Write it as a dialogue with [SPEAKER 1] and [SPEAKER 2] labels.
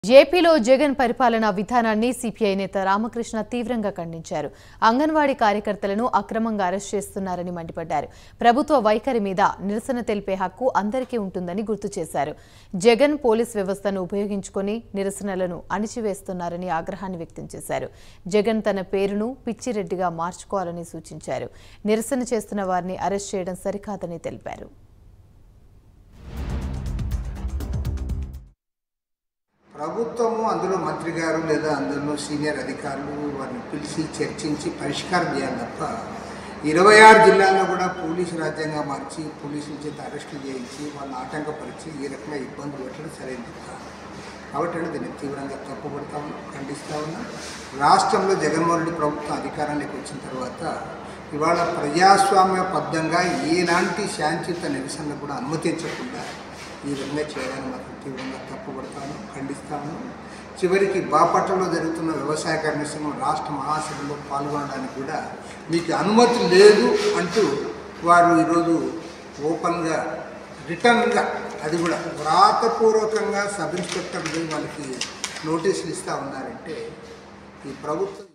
[SPEAKER 1] ఏపీలో జగన్ పరిపాలనా విధానాన్ని సిపిఐ నేత రామకృష్ణ తీవ్రంగా ఖండించారు అంగన్వాడీ కార్యకర్తలను అక్రమంగా అరెస్ట్ చేస్తున్నారని మండిపడ్డారు ప్రభుత్వ వైఖరి మీద నిరసన తెలిపే హక్కు అందరికీ ఉంటుందని గుర్తు చేశారు జగన్ పోలీస్ వ్యవస్థను ఉపయోగించుకొని నిరసనలను అణిచివేస్తున్నారని ఆగ్రహాన్ని వ్యక్తం చేశారు జగన్ తన పేరును పిచ్చిరెడ్డిగా మార్చుకోవాలని సూచించారు నిరసన చేస్తున్న వారిని అరెస్ట్ చేయడం సరికాదని తెలిపారు
[SPEAKER 2] ప్రభుత్వము అందులో మంత్రి గారు లేదా అందులో సీనియర్ అధికారులు వారిని పిలిచి చర్చించి పరిష్కారం చేయాలి తప్ప ఇరవై ఆరు జిల్లాల్లో కూడా పోలీసు రాజ్యంగా మార్చి పోలీసుల చేత అరెస్టులు చేయించి వాళ్ళని ఆటంకపరిచి ఈ రకంగా ఇబ్బందులు పెట్టడం సరైనది కాదు కాబట్టి అంటే దీన్ని తీవ్రంగా తప్పుపడతా ఉన్నాం ఖండిస్తూ ఉన్నాం రాష్ట్రంలో జగన్మోహన్ రెడ్డి ప్రభుత్వం అధికారానికి వచ్చిన తర్వాత ఇవాళ ప్రజాస్వామ్యబద్ధంగా ఏలాంటి శాంతియుత నిరసనలు కూడా అనుమతించకుండా ఈ విధంగా చేయడాన్ని మాత్రం తీవ్రంగా తప్పుపడతాను ఖండిస్తాను చివరికి బాపట్లలో జరుగుతున్న వ్యవసాయ కమిషన్ రాష్ట్ర మహాసభలో పాల్గొనడానికి కూడా మీకు అనుమతి లేదు అంటూ వారు ఈరోజు ఓపెన్గా రిటర్న్గా అది కూడా వ్రాతపూర్వకంగా సబ్ ఇన్స్పెక్టర్ వాళ్ళకి నోటీసులు ఇస్తూ ఉన్నారంటే ఈ ప్రభుత్వం